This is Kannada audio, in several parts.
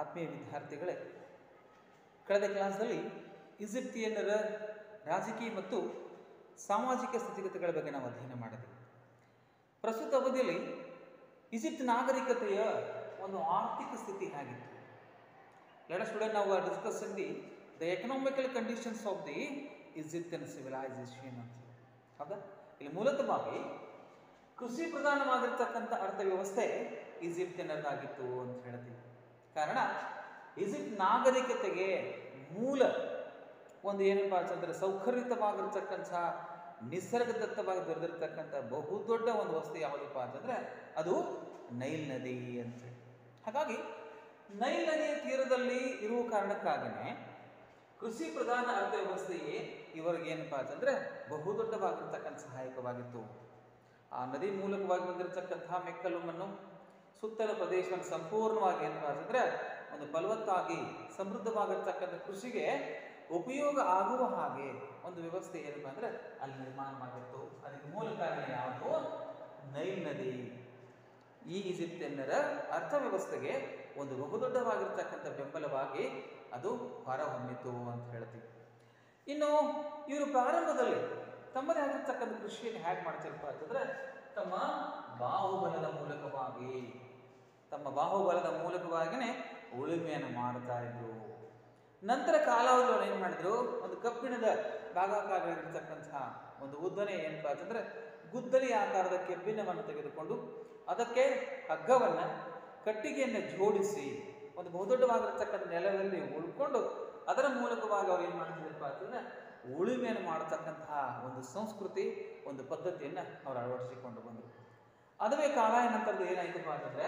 ಆತ್ಮೀಯ ವಿದ್ಯಾರ್ಥಿಗಳೇ ಕಳೆದ ಕ್ಲಾಸ್ನಲ್ಲಿ ಈಜಿಪ್ತಿಯನ್ನರ ರಾಜಕೀಯ ಮತ್ತು ಸಾಮಾಜಿಕ ಸ್ಥಿತಿಗತಿಗಳ ಬಗ್ಗೆ ನಾವು ಅಧ್ಯಯನ ಮಾಡಿದ್ವಿ ಪ್ರಸ್ತುತ ಅವಧಿಯಲ್ಲಿ ಈಜಿಪ್ಟ್ ನಾಗರಿಕತೆಯ ಒಂದು ಆರ್ಥಿಕ ಸ್ಥಿತಿ ಹೇಗಿತ್ತು ಲೆಟ್ ಸ್ಟೂಡೆಂಟ್ ನಾವು discuss the the economical conditions of the Egyptian civilisation ಅಂತ ಹೌದಾ ಇಲ್ಲಿ ಮೂಲತಃವಾಗಿ ಕೃಷಿ ಪ್ರಧಾನವಾಗಿರ್ತಕ್ಕಂಥ ಅರ್ಥವ್ಯವಸ್ಥೆ ಈಜಿಪ್ತಿಯನ್ನದಾಗಿತ್ತು ಅಂತ ಹೇಳ್ತೀವಿ ಕಾರಣ ಈಜಿಪ್ಟ್ ನಾಗರಿಕತೆಗೆ ಮೂಲ ಒಂದು ಏನಪ್ಪ ಅಂತಂದ್ರೆ ಸೌಕರ್ಯಯುತವಾಗಿರ್ತಕ್ಕಂಥ ನಿಸರ್ಗದತ್ತವಾಗಿ ದೊರೆದಿರ್ತಕ್ಕಂಥ ಬಹುದೊಡ್ಡ ಒಂದು ವಸ್ತು ಯಾವುದಪ್ಪ ಅಂತಂದ್ರೆ ಅದು ನೈಲ್ ನದಿ ಅಂತ ಹಾಗಾಗಿ ನೈಲ್ ನದಿಯ ತೀರದಲ್ಲಿ ಇರುವ ಕಾರಣಕ್ಕಾಗನೇ ಕೃಷಿ ಪ್ರಧಾನ ಅರ್ಥವ್ಯವಸ್ಥೆಯೇ ಇವರಿಗೆ ಏನಪ್ಪಾ ಅಂತಂದ್ರೆ ಬಹುದೊಡ್ಡವಾಗಿರ್ತಕ್ಕಂಥ ಸಹಾಯಕವಾಗಿತ್ತು ಆ ನದಿ ಮೂಲಕವಾಗಿ ಬಂದಿರತಕ್ಕಂತಹ ಮೆಕ್ಕಲು ಮಣ್ಣು ಸುತ್ತಲ ಪ್ರದೇಶವನ್ನು ಸಂಪೂರ್ಣವಾಗಿ ಏನಪ್ಪಾ ಅಂತಂದ್ರೆ ಒಂದು ಫಲವತ್ತಾಗಿ ಸಮೃದ್ಧವಾಗಿರ್ತಕ್ಕಂಥ ಕೃಷಿಗೆ ಉಪಯೋಗ ಆಗುವ ಹಾಗೆ ಒಂದು ವ್ಯವಸ್ಥೆ ಏನಪ್ಪಾ ಅಂದ್ರೆ ಅಲ್ಲಿ ನಿರ್ಮಾಣವಾಗಿತ್ತು ಅದಕ್ಕೆ ಮೂಲ ಕಾರಣ ಯಾವುದು ನೈಲ್ ನದಿ ಈ ಈಜಿಪ್ತಿಯನ್ನರ ಅರ್ಥವ್ಯವಸ್ಥೆಗೆ ಒಂದು ಬಹುದೊಡ್ಡವಾಗಿರ್ತಕ್ಕಂಥ ಬೆಂಬಲವಾಗಿ ಅದು ಹೊರಹೊಮ್ಮಿತು ಅಂತ ಹೇಳ್ತೀವಿ ಇನ್ನು ಇವರು ಪ್ರಾರಂಭದಲ್ಲಿ ತಮ್ಮದೇ ಆಗಿರ್ತಕ್ಕಂಥ ಕೃಷಿಯನ್ನು ಹೇಗೆ ಮಾಡ್ತಿರಪ್ಪ ಅಂತಂದ್ರೆ ತಮ್ಮ ಬಾಹುಬಲದ ಮೂಲಕವಾಗಿ ತಮ್ಮ ಬಾಹುಬಲದ ಮೂಲಕವಾಗಿಯೇ ಉಳುಮೆಯನ್ನು ಮಾಡ್ತಾ ಇದ್ರು ನಂತರ ಕಾಲಾವಧಿಯಲ್ಲಿ ಏನು ಮಾಡಿದ್ರು ಒಂದು ಕಬ್ಬಿಣದ ಭಾಗಾಕಾರವಾಗಿರ್ತಕ್ಕಂತಹ ಒಂದು ಉದ್ದನೆ ಏನಪ್ಪ ಅಂತಂದ್ರೆ ಗುದ್ದಲಿ ಆಕಾರದ ಕೆಬ್ಬಿಣವನ್ನು ತೆಗೆದುಕೊಂಡು ಅದಕ್ಕೆ ಹಗ್ಗವನ್ನು ಕಟ್ಟಿಗೆಯನ್ನು ಜೋಡಿಸಿ ಒಂದು ಬಹುದೊಡ್ಡವಾಗಿರ್ತಕ್ಕಂಥ ನೆಲದಲ್ಲಿ ಉಳ್ಕೊಂಡು ಅದರ ಮೂಲಕವಾಗಿ ಅವ್ರು ಏನು ಮಾಡ್ತಿದ್ರಪ್ಪ ಅಂತಂದ್ರೆ ಉಳುಮೆಯನ್ನು ಮಾಡತಕ್ಕಂತಹ ಒಂದು ಸಂಸ್ಕೃತಿ ಒಂದು ಪದ್ಧತಿಯನ್ನು ಅವ್ರು ಅಳವಡಿಸಿಕೊಂಡು ಬಂದರು ಅದುವೇ ಕಾಲ ನಂತರದ ಏನಾಯ್ತಪ್ಪ ಅಂತಂದ್ರೆ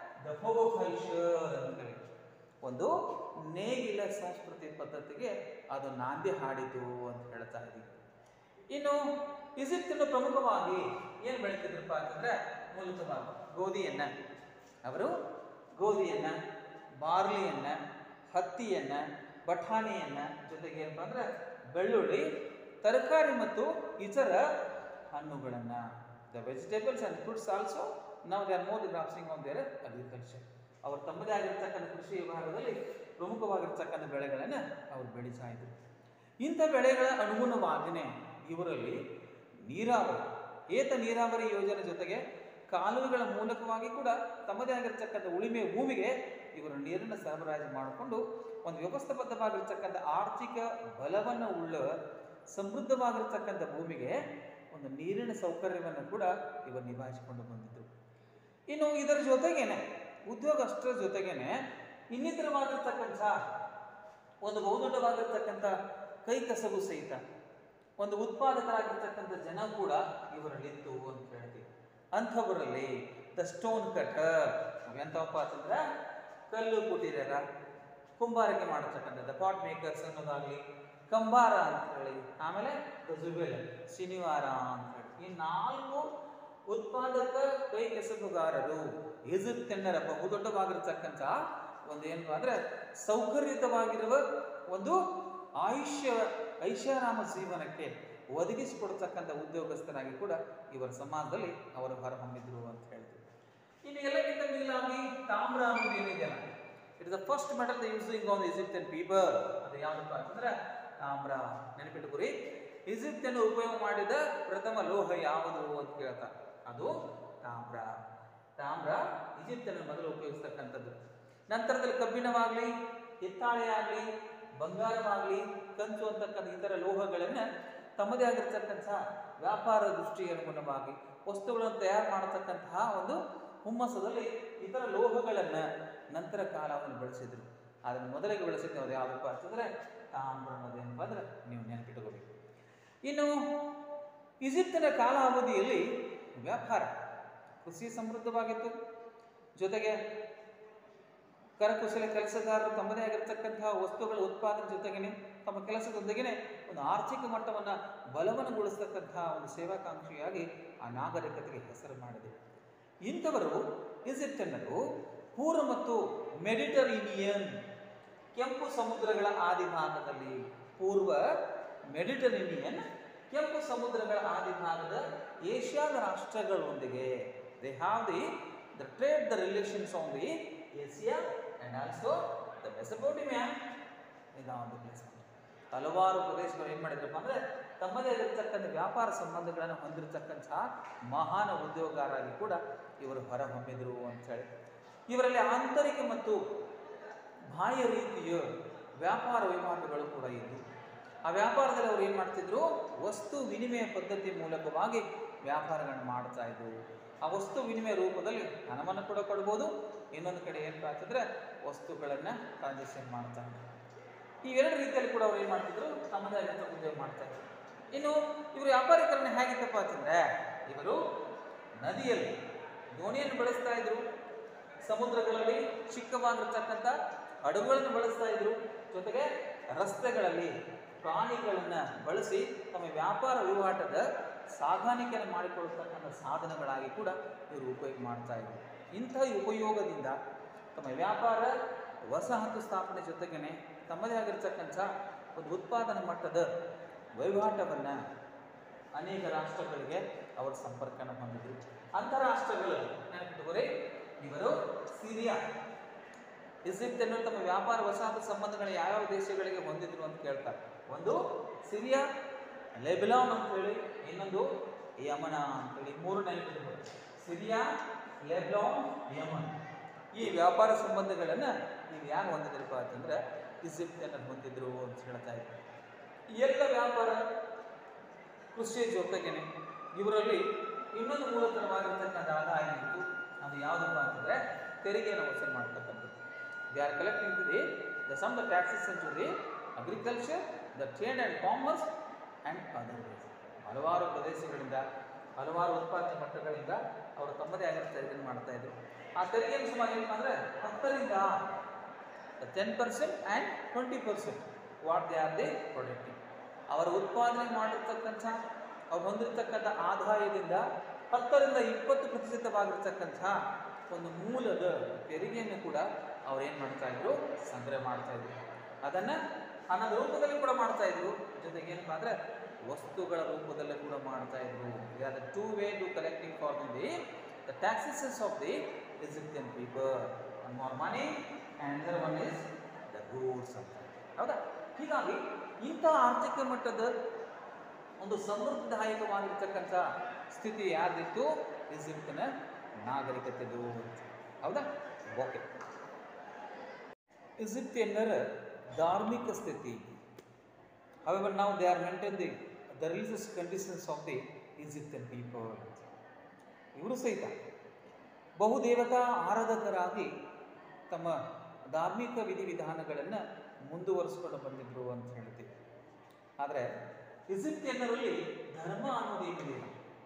ದಫೋಕಲ್ಚರ್ ಅಂತ ಹೇಳಿ ಒಂದು ನೇಗಿಲ ಸಂಸ್ಕೃತಿ ಪದ್ಧತಿಗೆ ಅದು ನಾಂದಿ ಹಾಡಿತು ಅಂತ ಹೇಳ್ತಾ ಇದ್ದೀವಿ ಇನ್ನು ಈಜಿಪ್ತಿನ ಪ್ರಮುಖವಾಗಿ ಏನು ಬೆಳೀತಿದ್ರಪ್ಪ ಅಂತಂದ್ರೆ ಮೂಲತಃವಾಗಿ ಗೋಧಿಯನ್ನ ಅವರು ಗೋಧಿಯನ್ನ ಬಾರ್ಲಿಯನ್ನ ಹತ್ತಿಯನ್ನ ಬಠಾಣಿಯನ್ನ ಜೊತೆಗೆ ಏನಪ್ಪ ಅಂದ್ರೆ ಬೆಳ್ಳುಳ್ಳಿ ತರಕಾರಿ ಮತ್ತು ಇತರ ಹಣ್ಣುಗಳನ್ನ the vegetables and fruits also ನಾವು ದೇ ಆರ್ ಮೋರ್ ದಿ ಗ್ರಾಫ್ಸಿಂಗ್ ಆನ್ ದೇರ್ ಅಗ್ರಿಕಲ್ಚರ್ ಅವರು ತಮ್ಮದೇ ಆಗಿರ್ತಕ್ಕಂಥ ಕೃಷಿ ವಿಭಾಗದಲ್ಲಿ ಪ್ರಮುಖವಾಗಿರ್ತಕ್ಕಂಥ ಬೆಳೆಗಳನ್ನು ಅವರು ಬೆಳೀತಾ ಇದ್ರು ಇಂಥ ಬೆಳೆಗಳ ಅನುಗುಣವಾಗಿಯೇ ಇವರಲ್ಲಿ ನೀರಾವರಿ ಏತ ನೀರಾವರಿ ಯೋಜನೆ ಜೊತೆಗೆ ಕಾಲುವೆಗಳ ಮೂಲಕವಾಗಿ ಕೂಡ ತಮ್ಮದೇ ಆಗಿರ್ತಕ್ಕಂಥ ಉಳಿಮೆ ಭೂಮಿಗೆ ಇವರು ನೀರನ್ನು ಸರಬರಾಜು ಮಾಡಿಕೊಂಡು ಒಂದು ವ್ಯವಸ್ಥಾಬದ್ಧವಾಗಿರ್ತಕ್ಕಂಥ ಆರ್ಥಿಕ ಬಲವನ್ನು ಉಳ್ಳ ಸಮೃದ್ಧವಾಗಿರ್ತಕ್ಕಂಥ ಭೂಮಿಗೆ ಒಂದು ನೀರಿನ ಸೌಕರ್ಯವನ್ನು ಕೂಡ ಇವರು ನಿಭಾಯಿಸಿಕೊಂಡು ಬಂದಿದ್ದರು ಇನ್ನು ಇದರ ಜೊತೆಗೇನೆ ಉದ್ಯೋಗ ಅಷ್ಟರ ಜೊತೆಗೇನೆ ಇನ್ನಿತರವಾಗಿರ್ತಕ್ಕಂಥ ಒಂದು ಬಹುದೊಡ್ಡವಾಗಿರ್ತಕ್ಕಂಥ ಕೈ ಕಸಬು ಸಹಿತ ಒಂದು ಉತ್ಪಾದಕರಾಗಿರ್ತಕ್ಕಂಥ ಜನ ಕೂಡ ಇವರಲ್ಲಿತ್ತು ಅಂತ ಹೇಳ್ತೀವಿ ಅಂಥವರಲ್ಲಿ ದ ಸ್ಟೋನ್ ಕಟರ್ ಎಂತಪ್ಪ ಅಂತಂದ್ರೆ ಕಲ್ಲು ಕುಟೀರರ ಕುಂಬಾರಿಕೆ ಮಾಡತಕ್ಕಂಥದ್ದು ಪಾಟ್ ಮೇಕರ್ಸ್ ಅನ್ನೋದಾಗ್ಲಿ ಕಂಬಾರ ಅಂತ ಹೇಳಿ ಆಮೇಲೆ ದ ಜುಬೆಲ್ ಶನಿವಾರ ಅಂತ ಹೇಳಿ ಈ ನಾಲ್ಕು ಉತ್ಪಾದಕ ಕೈ ಕೆಸಬುಗಾರರು ಈಜಿಪ್ತಿಯನ್ನರ ಬಹುದೊಡ್ಡವಾಗಿರ್ತಕ್ಕಂಥ ಒಂದು ಏನು ಅಂದ್ರೆ ಸೌಕರ್ಯಯುತವಾಗಿರುವ ಒಂದು ಆಯುಷ್ಯ ಐಷಾರಾಮ ಜೀವನಕ್ಕೆ ಒದಗಿಸಿಕೊಡ್ತಕ್ಕಂಥ ಉದ್ಯೋಗಸ್ಥರಾಗಿ ಕೂಡ ಇವರ ಸಮಾಜದಲ್ಲಿ ಅವರು ಹೊರಹೊಮ್ಮಿದ್ರು ಅಂತ ಹೇಳ್ತೀವಿ ಇನ್ನು ಎಲ್ಲಕ್ಕಿಂತ ಮಿಗಿಲಾಗಿ ತಾಮ್ರ ಅನ್ನೋದು ಏನಿದೆಯಲ್ಲ it is the first metal the using on Egyptian people ಅದು ಯಾವುದಪ್ಪ ಅಂತಂದ್ರೆ ತಾಮ್ರ ನೆನಪಿಟ್ಟುಕೊರಿ ಈಜಿಪ್ತಿಯನ್ನು ಉಪಯೋಗ ಮಾಡಿದ ಪ್ರಥಮ ಲೋಹ ಯಾವುದು ಅಂತ ಕೇಳ್ತಾರೆ ಅದು ತಾಮ್ರ ತಾಮ್ರ ಈಜಿಪ್ತಿಯನ್ನು ಮೊದಲು ಉಪಯೋಗಿಸ್ತಕ್ಕಂಥದ್ದು ನಂತರದಲ್ಲಿ ಕಬ್ಬಿಣವಾಗಲಿ ಹಿತ್ತಾಳೆ ಆಗಲಿ ಬಂಗಾರವಾಗಲಿ ಕಂಚು ಅಂತಕ್ಕಂಥ ಇತರ ಲೋಹಗಳನ್ನು ತಮ್ಮದೇ ಆಗಿರ್ತಕ್ಕಂಥ ವ್ಯಾಪಾರ ದೃಷ್ಟಿಯ ಅನುಗುಣವಾಗಿ ವಸ್ತುಗಳನ್ನು ತಯಾರು ಮಾಡತಕ್ಕಂತಹ ಒಂದು ಹುಮ್ಮಸದಲ್ಲಿ ಇತರ ಲೋಹಗಳನ್ನು ನಂತರ ಕಾಲವನ್ನು ಬಳಸಿದ್ರು ಅದನ್ನು ಮೊದಲಿಗೆ ಬಳಸಿದ್ದು ಅದು ಯಾವುದಪ್ಪ ಅಂತಂದ್ರೆ ತಾಮ್ರ ಅನ್ನೋದು ಏನಪ್ಪ ಅಂದ್ರೆ ನೀವು ನೆನಪಿಟ್ಟುಕೋಬೇಕು ಇನ್ನು ಈಜಿಪ್ತಿನ ಕಾಲಾವಧಿಯಲ್ಲಿ ವ್ಯಾಪಾರ ಕೃಷಿ ಸಮೃದ್ಧವಾಗಿತ್ತು ಜೊತೆಗೆ ಕರಕುಶಲ ಕೆಲಸಗಾರರು ತಮ್ಮದೇ ಆಗಿರ್ತಕ್ಕಂತಹ ವಸ್ತುಗಳ ಉತ್ಪಾದನೆ ಜೊತೆಗೇನೆ ತಮ್ಮ ಕೆಲಸದೊಂದಿಗೆ ಒಂದು ಆರ್ಥಿಕ ಮಟ್ಟವನ್ನು ಬಲವನ್ನುಗೊಳಿಸ್ತಕ್ಕಂತಹ ಒಂದು ಸೇವಾಕಾಂಕ್ಷಿಯಾಗಿ ಆ ನಾಗರಿಕತೆಗೆ ಹೆಸರು ಮಾಡಿದೆ ಇಂಥವರು ಈಜಿಪ್ಟಿನರು ಪೂರ್ವ ಮತ್ತು ಮೆಡಿಟರೇನಿಯನ್ ಕೆಂಪು ಸಮುದ್ರಗಳ ಆದಿಭಾಗದಲ್ಲಿ ಪೂರ್ವ ಮೆಡಿಟರೇನಿಯನ್ ಕೆಂಪು ಸಮುದ್ರಗಳ ಆದಿಭಾಗದ ಏಷ್ಯಾದ ರಾಷ್ಟ್ರಗಳೊಂದಿಗೆ they have the the trade the relations on the Asia and also the Mesopotamia ಇದು ಒಂದು ಪ್ಲೇಸ್ ಹಲವಾರು ಪ್ರದೇಶಗಳು ಏನು ಮಾಡಿದ್ರಪ್ಪ ಅಂದರೆ ತಮ್ಮದೇ ಆಗಿರ್ತಕ್ಕಂಥ ವ್ಯಾಪಾರ ಸಂಬಂಧಗಳನ್ನು ಹೊಂದಿರತಕ್ಕಂಥ ಮಹಾನ್ ಉದ್ಯೋಗರಾಗಿ ಕೂಡ ಇವರು ಹೊರಹೊಮ್ಮಿದ್ರು ಅಂತೇಳಿ ಇವರಲ್ಲಿ ಆಂತರಿಕ ಮತ್ತು ಬಾಹ್ಯ ರೀತಿಯ ವ್ಯಾಪಾರ ವಹಿವಾಟುಗಳು ಕೂಡ ಇದ್ದು ಆ ವ್ಯಾಪಾರದಲ್ಲಿ ಅವರು ಏನು ಮಾಡ್ತಿದ್ರು ವಸ್ತು ವಿನಿಮಯ ಪದ್ಧತಿ ಮೂಲಕವಾಗಿ ವ್ಯಾಪಾರಗಳನ್ನು ಮಾಡ್ತಾ ಇದ್ರು ಆ ವಸ್ತು ವಿನಿಮಯ ರೂಪದಲ್ಲಿ ಹಣವನ್ನು ಕೂಡ ಕೊಡ್ಬೋದು ಇನ್ನೊಂದು ಕಡೆ ಏನಪ್ಪ ಅಂತಂದ್ರೆ ವಸ್ತುಗಳನ್ನು ಟ್ರಾನ್ಸಾಕ್ಷನ್ ಮಾಡ್ತಾ ಇದ್ರು ಈ ಎರಡು ರೀತಿಯಲ್ಲಿ ಕೂಡ ಅವ್ರು ಏನು ಮಾಡ್ತಿದ್ರು ತಮ್ಮದೇ ಆದಂಥ ಉದ್ಯೋಗ ಮಾಡ್ತಾ ಇದ್ರು ಇನ್ನು ಇವರು ವ್ಯಾಪಾರೀಕರಣ ಹೇಗಿತ್ತಪ್ಪ ಅಂತಂದ್ರೆ ಇವರು ನದಿಯಲ್ಲಿ ದೋಣಿಯನ್ನು ಬಳಸ್ತಾ ಇದ್ರು ಸಮುದ್ರಗಳಲ್ಲಿ ಚಿಕ್ಕವಾಗಿರ್ತಕ್ಕಂಥ ಹಡಗುಗಳನ್ನು ಬಳಸ್ತಾ ಇದ್ರು ಜೊತೆಗೆ ರಸ್ತೆಗಳಲ್ಲಿ ಪ್ರಾಣಿಗಳನ್ನು ಬಳಸಿ ತಮ್ಮ ವ್ಯಾಪಾರ ವಹಿವಾಟದ ಸಾಗಾಣಿಕೆಯನ್ನು ಮಾಡಿಕೊಳ್ಳತಕ್ಕಂಥ ಸಾಧನಗಳಾಗಿ ಕೂಡ ಇವರು ಉಪಯೋಗ ಮಾಡ್ತಾ ಇದ್ರು ಇಂಥ ಉಪಯೋಗದಿಂದ ತಮ್ಮ ವ್ಯಾಪಾರ ವಸಾಹತು ಸ್ಥಾಪನೆ ಜೊತೆಗೇನೆ ತಮ್ಮದೇ ಆಗಿರ್ತಕ್ಕಂಥ ಒಂದು ಉತ್ಪಾದನಾ ಮಟ್ಟದ ವಹಿವಾಟವನ್ನು ಅನೇಕ ರಾಷ್ಟ್ರಗಳಿಗೆ ಅವರು ಸಂಪರ್ಕನ ಹೊಂದಿದ್ರು ಅಂತಾರಾಷ್ಟ್ರಗಳು ನೆನಪಿಟ್ಟುಕೊರಿ ಇವರು ಸಿರಿಯಾ ಈಜಿಪ್ಟ್ ಅನ್ನೋ ತಮ್ಮ ವ್ಯಾಪಾರ ವಸಾಹತು ಸಂಬಂಧಗಳು ಯಾವ್ಯಾವ ದೇಶಗಳಿಗೆ ಹೊಂದಿದ್ರು ಅಂತ ಕೇಳ್ತಾರೆ ಒಂದು ಸಿರಿಯಾ ಲೆಬಲಾನ್ ಅಂತ ಹೇಳಿ ಇನ್ನೊಂದು ಯಮನ ಅಂತೇಳಿ ಮೂರು ನೆನಪಿಟ್ಕೊಳ್ಳಿ ಸಿರಿಯಾ ಲೆಬ್ಲಾನ್ ಯಮನ್ ಈ ವ್ಯಾಪಾರ ಸಂಬಂಧಗಳನ್ನು ನೀವು ಯಾರು ಹೊಂದಿದ್ರಪ್ಪ ಅಂತಂದ್ರೆ ಈಜಿಪ್ಟ್ ಅನ್ನೋದು ಹೊಂದಿದ್ರು ಅಂತ ಹೇಳ್ತಾ ಇದ್ದಾರೆ ಈ ಎಲ್ಲ ವ್ಯಾಪಾರ ಕೃಷಿಯ ಜೊತೆಗೇನೆ ಇವರಲ್ಲಿ ಇನ್ನೊಂದು ಮೂಲತನವಾಗಿರ್ತಕ್ಕಂಥ ಆದಾಯ ಇತ್ತು ಅದು ಯಾವುದಪ್ಪ ಅಂತಂದ್ರೆ ತೆರಿಗೆಯನ್ನು ವಸೂಲು ಮಾಡ್ತಕ್ಕಂಥದ್ದು they are collecting to the the some the taxes to the agriculture the trade and commerce and other ಹಲವಾರು ಪ್ರದೇಶಗಳಿಂದ ಹಲವಾರು ಉತ್ಪಾದನೆ ಮಟ್ಟಗಳಿಂದ ಅವರು ತಮ್ಮದೇ ಆಗಿರೋ ತೆರಿಗೆಯನ್ನು ಮಾಡ್ತಾ ಇದ್ರು ಆ ತೆರಿಗೆಯನ್ನು ಸುಮಾರು ಏನಪ್ಪ ಅಂದರೆ ಹತ್ತರಿಂದ ten percent and twenty percent what they are the productive ಅವರ ಉತ್ಪಾದನೆ ಮಾಡಿರ್ತಕ್ಕಂಥ ಅವ್ರು ಹೊಂದಿರತಕ್ಕಂಥ ಆದಾಯದಿಂದ ಹತ್ತರಿಂದ ಇಪ್ಪತ್ತು ಪ್ರತಿಶತವಾಗಿರ್ತಕ್ಕಂಥ ಒಂದು ಮೂಲದ ತೆರಿಗೆಯನ್ನು ಕೂಡ ಅವ್ರು ಏನು ಮಾಡ್ತಾ ಇದ್ರು ಸಂಗ್ರಹ ಮಾಡ್ತಾ ಇದ್ರು ಅದನ್ನು ಹಣದ ರೂಪದಲ್ಲಿ ಕೂಡ ಮಾಡ್ತಾ ಇದ್ರು ಜೊತೆಗೆ ಏನಪ್ಪ ಅಂದರೆ ವಸ್ತುಗಳ ರೂಪದಲ್ಲೇ ಕೂಡ ಮಾಡ್ತಾ ಇದ್ರು the two way to collecting for the the taxes of the Egyptian people one more money and one is the goods ಅಂತ ಹೌದಾ ಹೀಗಾಗಿ ಇಂಥ ಆರ್ಥಿಕ ಮಟ್ಟದ ಒಂದು ಸಮೃದ್ಧದಾಯಕವಾಗಿರ್ತಕ್ಕಂಥ ಸ್ಥಿತಿ ಯಾರ್ದಿತ್ತು ಈಜಿಪ್ಟಿನ ನಾಗರಿಕತೆದು ಹೌದಾ ಓಕೆ ಈಜಿಪ್ಟಿಯನ್ನರ ಧಾರ್ಮಿಕ ಸ್ಥಿತಿ However, now they are maintain the, the religious conditions of the Egyptian people. ಇವರು ಸಹಿತ ಬಹುದೇವತಾ ಆರಾಧಕರಾಗಿ ತಮ್ಮ ಧಾರ್ಮಿಕ ವಿಧಿವಿಧಾನಗಳನ್ನು ಮುಂದುವರಿಸ್ಕೊಂಡು ಬಂದಿದ್ರು ಅಂತ ಹೇಳ್ತೀವಿ ಆದರೆ ಈಜಿಪ್ಟಿಯನ್ನರಲ್ಲಿ ಧರ್ಮ ಅನ್ನೋದು ಏನಿದೆ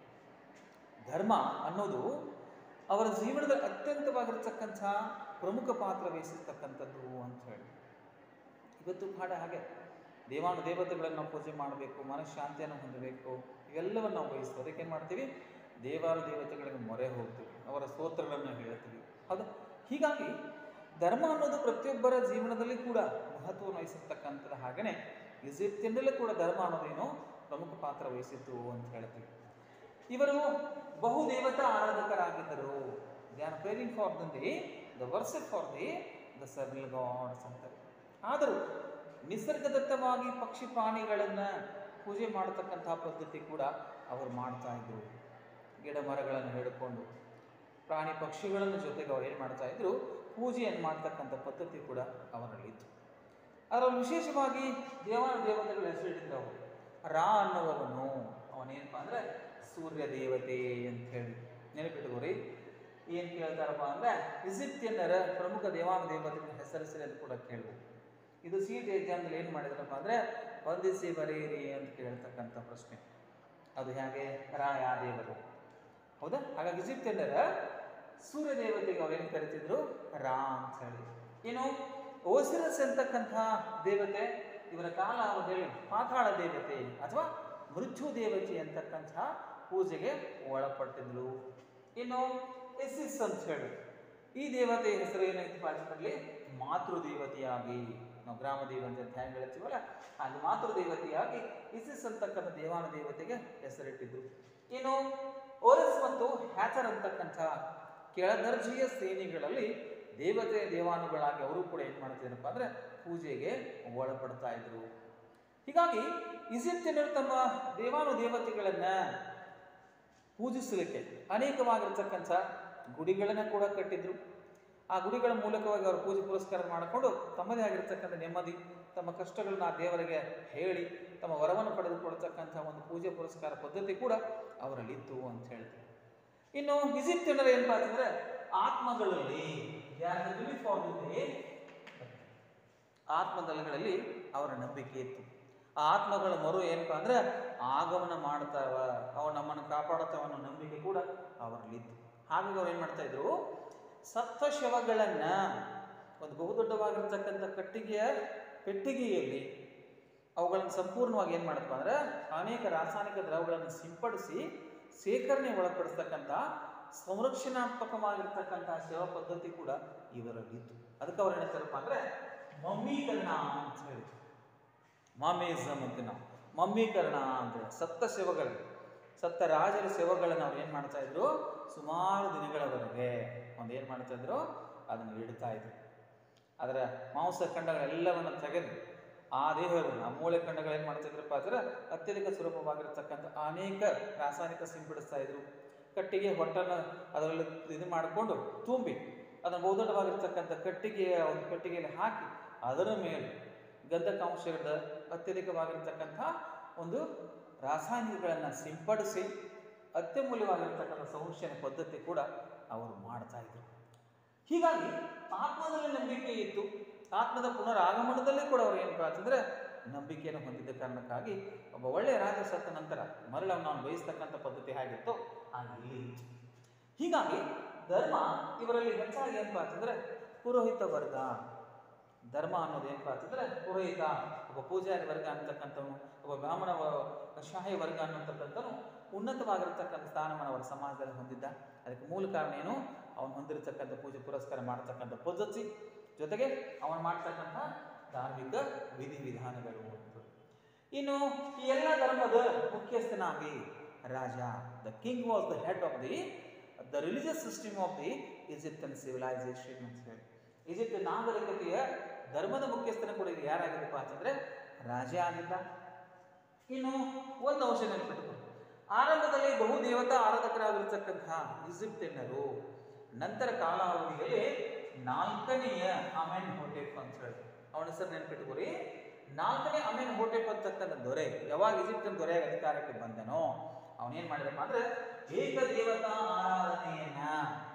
ಧರ್ಮ ಅನ್ನೋದು ಅವರ ಜೀವನದ ಅತ್ಯಂತವಾಗಿರ್ತಕ್ಕಂಥ ಪ್ರಮುಖ ಪಾತ್ರ ವಹಿಸಿರ್ತಕ್ಕಂಥದ್ದು ಅಂತ ಹೇಳಿ ಇವತ್ತು ಕಾಡ ಹಾಗೆ ದೇವಾನು ದೇವತೆಗಳನ್ನು ನಾವು ಪೂಜೆ ಮಾಡಬೇಕು ಮನಃಶಾಂತಿಯನ್ನು ಹೊಂದಬೇಕು ಇವೆಲ್ಲವನ್ನು ನಾವು ಬಯಸ್ತೀವಿ ಅದಕ್ಕೆ ಏನು ಮಾಡ್ತೀವಿ ದೇವಾನು ದೇವತೆಗಳಿಗೆ ಮೊರೆ ಹೋಗ್ತೀವಿ ಅವರ ಸ್ತೋತ್ರಗಳನ್ನು ಹೇಳ್ತೀವಿ ಹೌದಾ ಹೀಗಾಗಿ ಧರ್ಮ ಅನ್ನೋದು ಪ್ರತಿಯೊಬ್ಬರ ಜೀವನದಲ್ಲಿ ಕೂಡ ಮಹತ್ವವನ್ನು ವಹಿಸಿರ್ತಕ್ಕಂಥದ್ದು ಹಾಗೆಯೇ ಈಜಿಪ್ತಿನಲ್ಲೂ ಕೂಡ ಧರ್ಮ ಅನ್ನೋದೇನೋ ಪ್ರಮುಖ ಪಾತ್ರ ವಹಿಸಿತ್ತು ಅಂತ ಹೇಳ್ತೀವಿ ಇವರು ಬಹುದೇವತಾ ಆರಾಧಕರಾಗಿದ್ದರು they are praying for the the worship for the the several gods ಅಂತಾರೆ ಆದರೂ ನಿಸರ್ಗದತ್ತವಾಗಿ ಪಕ್ಷಿ ಪ್ರಾಣಿಗಳನ್ನು ಪೂಜೆ ಮಾಡತಕ್ಕಂಥ ಪದ್ಧತಿ ಕೂಡ ಅವರು ಮಾಡ್ತಾ ಇದ್ರು ಗಿಡ ಮರಗಳನ್ನು ಹಿಡ್ಕೊಂಡು ಪ್ರಾಣಿ ಪಕ್ಷಿಗಳನ್ನು ಜೊತೆಗೆ ಅವ್ರು ಏನು ಮಾಡ್ತಾ ಇದ್ರು ಪೂಜೆಯನ್ನು ಮಾಡ್ತಕ್ಕಂಥ ಪದ್ಧತಿ ಕೂಡ ಅವರಲ್ಲಿತ್ತು ಅದರಲ್ಲಿ ವಿಶೇಷವಾಗಿ ದೇವಾನ ದೇವತೆಗಳ ಹೆಸರಿಟ್ಟಿದ್ರು ಅವರು ರಾ ಅನ್ನುವವನು ಅವನೇನಪ್ಪ ಅಂದರೆ ಸೂರ್ಯ ದೇವತೆ ಅಂತ ಹೇಳಿ ನೆನಪಿಟ್ಕೋರಿ ಏನು ಕೇಳ್ತಾರಪ್ಪ ಅಂದರೆ ಈಜಿಪ್ತಿಯನ್ನರ ಪ್ರಮುಖ ದೇವಾನ ದೇವತೆಗಳ ಹೆಸರಿಸಲಿ ಅಂತ ಕೂಡ ಕೇಳ್ಬೋದು ಇದು ಸಿ ಟಿ ಎಕ್ಸಾಮ್ದಲ್ಲಿ ಏನು ಮಾಡಿದ್ರಪ್ಪ ಅಂದರೆ ಹೊಂದಿಸಿ ಬರೆಯಿರಿ ಅಂತ ಕೇಳ್ತಕ್ಕಂಥ ಪ್ರಶ್ನೆ ಅದು ಹೇಗೆ ರಾ ಯಾ ದೇವರು ಹೌದಾ ಹಾಗಾಗಿ ಈಜಿಪ್ತಿಯನ್ನರ ಸೂರ್ಯ ದೇವತೆಗೆ ಅವ್ರೇನು ಕರಿತಿದ್ರು ರಾ ಅಂತ ಹೇಳಿ ಏನು ಓಸಿರಸ್ ಅಂತಕ್ಕಂಥ ದೇವತೆ ಇವರ ಕಾಲ ಅವಧಿಯಲ್ಲಿ ಪಾತಾಳ ದೇವತೆ ಅಥವಾ ಮೃತ್ಯು ದೇವತೆ ಅಂತಕ್ಕಂಥ ಪೂಜೆಗೆ ಒಳಪಟ್ಟಿದ್ಲು ಇನ್ನು ಎಸಿಸ್ ಅಂತ ಹೇಳಿ ಈ ದೇವತೆಯ ಹೆಸರು ಏನಾಯ್ತು ಪಾಠದಲ್ಲಿ ಮಾತೃ ದೇವತೆಯಾಗಿ ನಾವು ಗ್ರಾಮ ದೇವತೆ ಅಂತ ಹೆಂಗೆ ಹೇಳ್ತೀವಲ್ಲ ಹಾಗೆ ಮಾತೃ ದೇವತೆಯಾಗಿ ಇಸಿಸ್ ಅಂತಕ್ಕಂಥ ದೇವಾನ ದೇವತೆಗೆ ಹೆಸರಿಟ್ಟಿದ್ರು ಇನ್ನು ಓರಸ್ ಮತ್ತು ಹ್ಯಾಚರ್ ಅಂತಕ್ಕಂಥ ಕೆಳದರ್ಜೆಯ ಶ್ರೇಣಿಗಳಲ್ಲಿ ದೇವತೆ ದೇವಾನುಗಳಾಗಿ ಅವರು ಕೂಡ ಏನು ಮಾಡ್ತಿದ್ರಪ್ಪ ಅಂದರೆ ಪೂಜೆಗೆ ಒಳಪಡ್ತಾ ಇದ್ರು ಹೀಗಾಗಿ ಈಜಿಪ್ತಿನರು ತಮ್ಮ ದೇವಾನು ದೇವತೆಗಳನ್ನ ಪೂಜಿಸಲಿಕ್ಕೆ ಅನೇಕವಾಗಿರ್ತಕ್ಕಂಥ ಗುಡಿಗಳನ್ನು ಕೂಡ ಕಟ್ಟಿದ್ರು ಆ ಗುಡಿಗಳ ಮೂಲಕವಾಗಿ ಅವರು ಪೂಜೆ ಪುರಸ್ಕಾರ ಮಾಡಿಕೊಂಡು ತಮ್ಮದೇ ಆಗಿರ್ತಕ್ಕಂಥ ನೆಮ್ಮದಿ ತಮ್ಮ ಕಷ್ಟಗಳನ್ನ ಆ ದೇವರಿಗೆ ಹೇಳಿ ತಮ್ಮ ವರವನ್ನು ಪಡೆದುಕೊಳ್ತಕ್ಕಂಥ ಒಂದು ಪೂಜೆ ಪುರಸ್ಕಾರ ಪದ್ಧತಿ ಕೂಡ ಅವರಲ್ಲಿತ್ತು ಅಂತ ಹೇಳ್ತಾರೆ ಇನ್ನು ಈಜಿಪ್ಟಿನರು ಏನಪ್ಪಾ ಅಂತಂದ್ರೆ ಆತ್ಮಗಳಲ್ಲಿ ಆತ್ಮದಳಗಳಲ್ಲಿ ಅವರ ನಂಬಿಕೆ ಇತ್ತು ಆ ಆತ್ಮಗಳ ಮರು ಏನಪ್ಪಾ ಅಂದ್ರೆ ಆಗಮನ ಮಾಡ್ತಾವ ಅವು ನಮ್ಮನ್ನು ಕಾಪಾಡುತ್ತವ ಅನ್ನೋ ನಂಬಿಕೆ ಕೂಡ ಅವರಲ್ಲಿತ್ತು ಹಾಗಾಗಿ ಅವ್ರು ಏನ್ ಮಾಡ್ತಾ ಇದ್ರು ಸತ್ತ ಶವಗಳನ್ನ ಒಂದು ಬಹುದೊಡ್ಡವಾಗಿರ್ತಕ್ಕಂಥ ಕಟ್ಟಿಗೆಯ ಪೆಟ್ಟಿಗೆಯಲ್ಲಿ ಅವುಗಳನ್ನು ಸಂಪೂರ್ಣವಾಗಿ ಏನು ಮಾಡಪ್ಪ ಅಂದ್ರೆ ಅನೇಕ ರಾಸಾಯನಿಕ ದ್ರವಗಳನ್ನು ಸಿಂಪಡಿಸಿ ಸೇಕರಣೆ ಒಳಪಡಿಸ್ತಕ್ಕಂಥ ಸಂರಕ್ಷಣಾತ್ಮಕವಾಗಿರ್ತಕ್ಕಂಥ ಸೇವಾ ಪದ್ಧತಿ ಕೂಡ ಇವರಲ್ಲಿತ್ತು ಅದಕ್ಕೆ ಅವ್ರು ಏನು ಹೇಳ್ತಾರಪ್ಪ ಅಂದ್ರೆ ಮಮ್ಮೀಕರಣ ಅಂತ ಹೇಳಿ ಮಾಮೇಸಮ್ ಅಂತ ನಾವು ಮಮ್ಮೀಕರಣ ಅಂತ ಹೇಳಿ ಸತ್ತ ಶವಗಳು ಸತ್ತ ರಾಜರ ಶವಗಳನ್ನು ಅವ್ರು ಏನು ಮಾಡ್ತಾ ಇದ್ರು ಸುಮಾರು ದಿನಗಳವರೆಗೆ ಒಂದು ಏನು ಮಾಡ್ತಾ ಇದ್ರು ಅದನ್ನು ಇಡ್ತಾ ಇದ್ರು ಅದರ ಮಾಂಸ ಖಂಡಗಳೆಲ್ಲವನ್ನು ತೆಗೆದು ಆ ದೇಹವನ್ನು ಆ ಮೂಳೆ ಖಂಡಗಳು ಏನು ಮಾಡ್ತಿದ್ರಪ್ಪ ಅಂದ್ರೆ ಅತ್ಯಧಿಕ ಸುಲಭವಾಗಿರ್ತಕ್ಕಂಥ ಅನೇಕ ರಾಸಾಯನಿಕ ಸಿಂಪಡಿಸ್ತಾ ಇದ್ರು ಕಟ್ಟಿಗೆ ಹೊಟ್ಟನ್ನು ಅದರಲ್ಲಿ ಇದು ಮಾಡಿಕೊಂಡು ತುಂಬಿ ಅದನ್ನು ಬಹುದೊಡ್ಡವಾಗಿರ್ತಕ್ಕಂಥ ಕಟ್ಟಿಗೆಯ ಒಂದು ಕಟ್ಟಿಗೆಯಲ್ಲಿ ಹಾಕಿ ಅದರ ಮೇಲೆ ಗಂಧಕಾಂಶಗಳ ಅತ್ಯಧಿಕವಾಗಿರ್ತಕ್ಕಂಥ ಒಂದು ರಾಸಾಯನಿಕಗಳನ್ನು ಸಿಂಪಡಿಸಿ ಅತ್ಯಮೂಲ್ಯವಾಗಿರ್ತಕ್ಕಂಥ ಸಂರಕ್ಷಣೆ ಪದ್ಧತಿ ಕೂಡ ಅವರು ಮಾಡ್ತಾ ಇದ್ರು ಹೀಗಾಗಿ ಆತ್ಮದಲ್ಲಿ ನಂಬಿಕೆ ಇತ್ತು ಆತ್ಮದ ಪುನರಾಗಮನದಲ್ಲೇ ಕೂಡ ಅವ್ರು ಏನಪ್ಪ ಅಂತಂದ್ರೆ ನಂಬಿಕೆಯನ್ನು ಹೊಂದಿದ್ದ ಕಾರಣಕ್ಕಾಗಿ ಒಬ್ಬ ಒಳ್ಳೆಯ ರಾಜ ಸತ್ತ ನಂತರ ಮರಳವನ್ನು ನಾವು ಬಯಸ್ತಕ್ಕಂಥ ಪದ್ಧತಿ ಹೇಗಿತ್ತು ಹಾಗೆ ಇಲ್ಲಿ ಇತ್ತು. ಹೀಗಾಗಿ ಧರ್ಮ ಇವರಲ್ಲಿ ಹೆಚ್ಚಾಗಿ ಏನಪ್ಪ ಅಂತಂದ್ರೆ ಪುರೋಹಿತ ವರ್ಗ ಧರ್ಮ ಅನ್ನೋದು ಏನಪ್ಪ ಅಂತಂದ್ರೆ ಪುರೋಹಿತ ಒಬ್ಬ ಪೂಜಾರಿ ವರ್ಗ ಅಂತಕ್ಕಂಥವನು ಒಬ್ಬ ಬ್ರಾಹ್ಮಣ ವ- ಶಾಹಿ ವರ್ಗ ಅನ್ನತಕ್ಕಂಥವನು ಉನ್ನತವಾಗಿರ್ತಕ್ಕಂಥ ಸ್ಥಾನಮಾನ ಅವರ ಸಮಾಜದಲ್ಲಿ ಹೊಂದಿದ್ದ ಅದಕ್ಕೆ ಮೂಲ ಕಾರಣ ಏನು ಅವನು ಹೊಂದಿರತಕ್ಕಂಥ ಪೂಜೆ ಪುರಸ್ಕಾರ ಮಾಡತಕ್ಕಂಥ ಪದ್ಧತಿ ಜೊತೆಗೆ ಅವನು ಮಾಡ್ತಕ್ಕಂಥ ಧಾರ್ಮಿಕ ವಿಧಿವಿಧಾನಗಳು ಅಂತ ಇನ್ನು ಈ ಎಲ್ಲ ಧರ್ಮದ ಮುಖ್ಯಸ್ಥನಾಗಿ ರಾಜ the king was the head of the the religious system of the Egyptian civilisation ಅಂತ ಹೇಳಿ ಈಜಿಪ್ಟ್ ನಾಗರಿಕತೆಯ ಧರ್ಮದ ಮುಖ್ಯಸ್ಥನ ಕೂಡ ಇದು ಯಾರಾಗಿದ್ದಪ್ಪ ಅಂತಂದ್ರೆ ರಾಜ ಆಗಿದ್ದ ಇನ್ನು ಒಂದು ಅಂಶ ನೆನಪಿಟ್ಟುಕೊಳ್ಳಿ ಆರಂಭದಲ್ಲಿ ಬಹು ದೇವತಾ ಆರಾಧಕರಾಗಿರ್ತಕ್ಕಂತಹ ಈಜಿಪ್ಟಿನರು ನಂತರ ಕಾಲಾವಧಿಯಲ್ಲಿ ನಾಲ್ಕನೆಯ ಅಮೆನ್ ಹೋಟೆಪ್ ಅಂತ ಹೇಳಿ ಅವನ ಹೆಸರು ನೆನಪಿಟ್ಟುಕೊರಿ ನಾಲ್ಕನೇ ಅಮೆನ್ ಹೋಟೆಪ್ ಅಂತಕ್ಕಂಥ ದೊರೆ ಯಾವಾಗ ಈಜಿಪ್ಟಿನ ದೊರೆಯಾಗಿ ಅಧಿಕಾರಕ್ಕೆ ಬಂದನೋ ಅವನೇನ್ ಮಾಡಿದಪ್ಪ ಅಂದ್ರೆ ಏಕ ದೇವತಾ ಆರಾಧನೆಯನ್ನ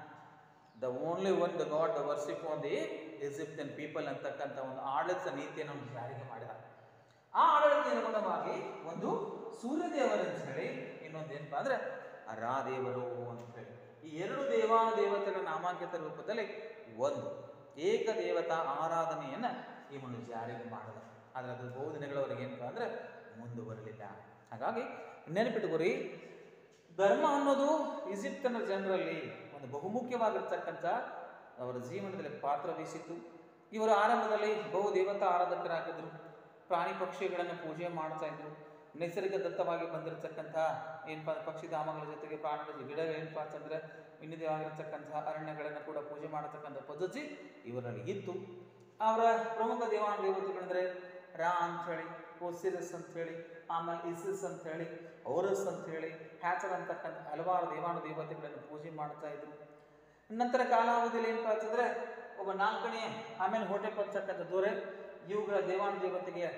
the only one the god the worship on the Egyptian people ಅಂತಕ್ಕಂಥ ಒಂದು ಆಡಳಿತ ನೀತಿಯನ್ನು ಅವನು ಜಾರಿಗೆ ಮಾಡಿದ ಆ ಆಡಳಿತ ಅನುಗುಣವಾಗಿ ಒಂದು ಸೂರ್ಯದೇವರು ಅಂತ ಹೇಳಿ ಇನ್ನೊಂದು ಏನಪ್ಪಾ ಅಂದ್ರೆ ರಾದೇವರು ಅಂತ ಹೇಳಿ ಈ ಎರಡು ದೇವಾ ದೇವತೆಗಳ ನಾಮಾಂಕಿತ ರೂಪದಲ್ಲಿ ಒಂದು ಏಕ ದೇವತಾ ಆರಾಧನೆಯನ್ನ ಇವನು ಜಾರಿಗೆ ಮಾಡಿದ ಆದ್ರೆ ಅದು ಬಹು ದಿನಗಳವರೆಗೆ ಏನಪ್ಪಾ ಅಂದ್ರೆ ಮುಂದುವರಲಿಲ್ಲ ಹಾಗಾಗಿ ನೆನಪಿಟ್ಟುಕೊರಿ ಧರ್ಮ ಅನ್ನೋದು ಈಜಿಪ್ತನ ಜನರಲ್ಲಿ ಒಂದು ಬಹುಮುಖ್ಯವಾಗಿರ್ತಕ್ಕಂಥ ಅವರ ಜೀವನದಲ್ಲಿ ಪಾತ್ರ ವಹಿಸಿತ್ತು ಇವರು ಆರಂಭದಲ್ಲಿ ಬಹು ದೇವತಾ ಆರಾಧಕರಾಗಿದ್ದರು ಪ್ರಾಣಿ ಪಕ್ಷಿಗಳನ್ನು ಪೂಜೆ ಮಾಡ್ತಾ ಇದ್ರು ನೈಸರ್ಗಿಕ ದತ್ತವಾಗಿ ಬಂದಿರತಕ್ಕಂಥ ಏನಪ್ಪ ಅಂದ್ರೆ ಪಕ್ಷಿಧಾಮಗಳ ಜೊತೆಗೆ ಪ್ರಾಣಿಗಳ ಗಿಡ ಏನಪ್ಪ ಅಂತಂದ್ರೆ ಇನ್ನಿದವಾಗಿರ್ತಕ್ಕಂಥ ಅರಣ್ಯಗಳನ್ನು ಕೂಡ ಪೂಜೆ ಮಾಡತಕ್ಕಂಥ ಪದ್ಧತಿ ಇವರಲ್ಲಿ ಇತ್ತು ಅವರ ಪ್ರಮುಖ ದೇವಾನು ದೇವತೆಗಳಂದ್ರೆ ರಾ ಅಂತ ಹೇಳಿ ಓಸಿರಸ್ ಅಂತ ಹೇಳಿ ಆಮೇಲೆ ಇಸಿಸ್ ಅಂತ ಹೇಳಿ ಔರಸ್ ಅಂತ ಹೇಳಿ ಹ್ಯಾಚರ್ ಅಂತಕ್ಕಂಥ ಹಲವಾರು ದೇವಾನು ದೇವತೆಗಳನ್ನು ಪೂಜೆ ಮಾಡ್ತಾ ಇದ್ರು ನಂತರ ಕಾಲಾವಧಿಯಲ್ಲಿ ಏನಪ್ಪ ಅಂತಂದ್ರೆ ಒಬ್ಬ ನಾಲ್ಕನೇ ಆಮೇಲೆ ಹೊಟ್ಟೆ ಪಡ್ತಕ್ಕಂಥ ದೊರೆ ಇವುಗಳ ದೇವಾನು ದೇವತೆಗೆ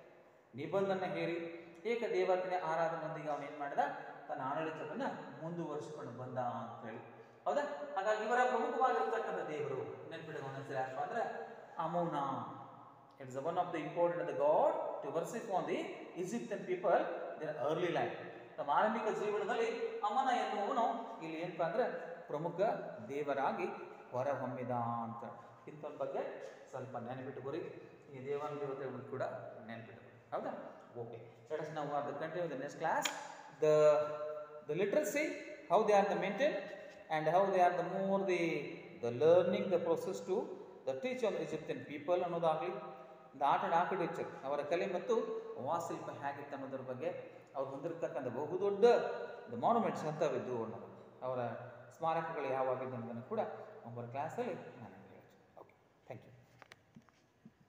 ನಿಬಂಧನ ಹೇರಿ ಏಕ ದೇವತೆಯ ಆರಾಧನೆಯೊಂದಿಗೆ ಅವನು ಏನು ಮಾಡಿದ ತನ್ನ ಆಡಳಿತವನ್ನ ಮುಂದುವರಿಸಿಕೊಂಡು ಬಂದ ಅಂತ ಹೇಳಿ ಹೌದಾ ಹಾಗಾಗಿ ಇವರ ಪ್ರಮುಖವಾಗಿರ್ತಕ್ಕಂಥ ದೇವರು ನೆನ್ಪಿಡುವ ಹೆಸರು ಯಾರಪ್ಪ ಅಂದ್ರೆ Amun it's one of the important the god to worship on the Egyptian people ದಿನ ಅರ್ಲಿ ಲೈಫ್ ನಮ್ಮ ಆರಂಭಿಕ ಜೀವನದಲ್ಲಿ ಅಮನ ಎನ್ನುವನು ಇಲ್ಲಿ ಏನಪ್ಪಾ ಅಂದ್ರೆ ಪ್ರಮುಖ ದೇವರಾಗಿ ಹೊರಹೊಮ್ಮಿದ ಅಂತ ಇಂಥ ಬಗ್ಗೆ ಸ್ವಲ್ಪ ನೆನಪಿಟ್ಟುಕೊರಿ ಈ ದೇವಾನ ದೇವತೆಗಳು ಕೂಡ ನೆನಪಿಟ್ಟುಕೊರಿ ಹೌದಾ ಓಕೆ ಲೆಟ್ ಅಸ್ ನಾವು the continue the next class the the literacy how they are the maintain and how they are the more the the learning the process to the teach on Egyptian people ಅನ್ನೋದಾಗಲಿ ದ ಆರ್ಟ್ ಆ್ಯಂಡ್ ಆರ್ಕಿಟೆಕ್ಚರ್ ಅವರ ಕಲೆ ಮತ್ತು ವಾಸ್ತುಶಿಲ್ಪ ಹೇಗಿತ್ತು ಅನ್ನೋದ್ರ ಬಗ್ಗೆ ಅವ್ರು ಹೊಂದಿರತಕ್ಕಂಥ ಬಹುದೊಡ್ಡ ದ ಮಾನ್ಯುಮೆಂಟ್ಸ್ ಅಂಥವಿದ್ದು ಅನ್ನೋದು ಅವರ ಸ್ಮಾರಕಗಳು ಯಾವಾಗಿದ್ದು ಅನ್ನೋದನ್ನು ಕೂಡ ಒಬ್ಬರ ಕ್ಲಾಸಲ್ಲಿ ನಾನು